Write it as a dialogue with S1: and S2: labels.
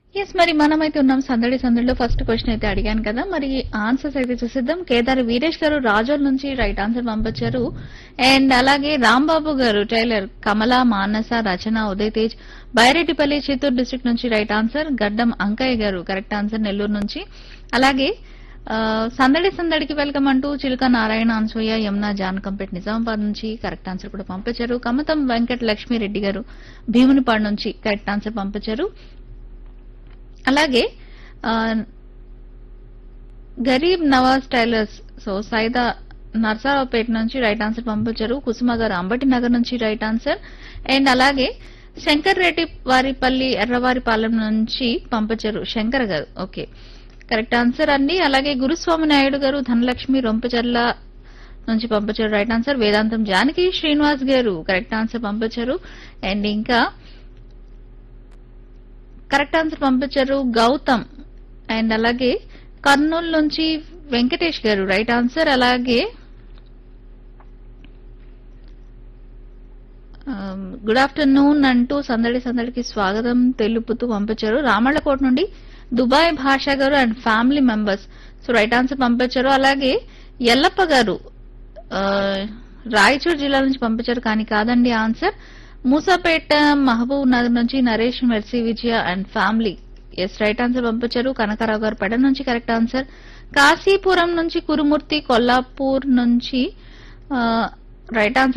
S1: yes మరి మనమైతే ఉన్నాం సందడి సందడిలో ఫస్ట్ క్వశ్చన్ అయితే అడిగాను కదా మరి ఆన్సర్స్ అయితే చూసిద్దాం కేదారి వీరేష్ గారు రాజోల్ నుంచి రైట్ ఆన్సర్ పంపించారు అండ్ అలాగే రాంబాబు గారు టైలర్ కమల మానస రచన ఉదయ్ తేజ్ బైరెడ్డిపల్లి చిత్తూరు డిస్ట్రిక్ట్ నుంచి రైట్ ఆన్సర్ గడ్డం అంకయ్య గారు కరెక్ట్ ఆన్సర్ నెల్లూరు నుంచి అలాగే ఆ, సందడి సందడికి వెల్కమ్ అంటూ చిలుక నారాయణ అనసూయ యమున జానకంపేట్ నిజామాబాద్ నుంచి కరెక్ట్ ఆన్సర్ కూడా పంపించారు కమతం వెంకట లక్ష్మీరెడ్డి గారు భీమునిపాడు నుంచి కరెక్ట్ ఆన్సర్ పంపించారు అలాగే ఆ, గరీబ్ నవాజ్ టైలర్స్ సో సైదా నర్సారావుపేట నుంచి రైట్ ఆన్సర్ పంపించారు కుసుమ గారు అంబటి నగర్ నుంచి రైట్ ఆన్సర్ అండ్ అలాగే శంకర్ రెడ్డి వారిపల్లి ఎర్రవారిపాలెం నుంచి పంపించారు శంకర్ గారు ఓకే కరెక్ట్ ఆన్సర్ అండి అలాగే గురుస్వామి నాయుడు గారు ధనలక్ష్మి రొంపచర్ల నుంచి పంపించారు రైట్ ఆన్సర్ వేదాంతం జానకి శ్రీనివాస్ గారు కరెక్ట్ ఆన్సర్ పంపించారు అండ్ ఇంకా కరెక్ట్ ఆన్సర్ పంపించారు గౌతమ్ అండ్ అలాగే కర్నూలు నుంచి వెంకటేష్ గారు రైట్ ఆన్సర్ అలాగే గుడ్ ఆఫ్టర్నూన్ అంటూ సందడి సందడికి స్వాగతం తెలుపుతూ పంపించారు రామళ్ళకోట నుండి Dubai Basha garu and family members so right answer పంపించారు అలాగే ఎల్లప్ప గారు ఆ, రాయచూర్ జిల్లా నుంచి పంపించారు కానీ కాదండి ఆన్సర్ మూసాపేట మహబూబ్ నగర్ నుంచి Naresh Mercy Vijaya and families right answer పంపించారు కనకారావు గారు పెడ నుంచి కరెక్ట్ ఆన్సర్ కాశీపురం నుంచి కురుమూర్తి కొల్లాపూర్ నుంచి రైట్ ఆన్సర్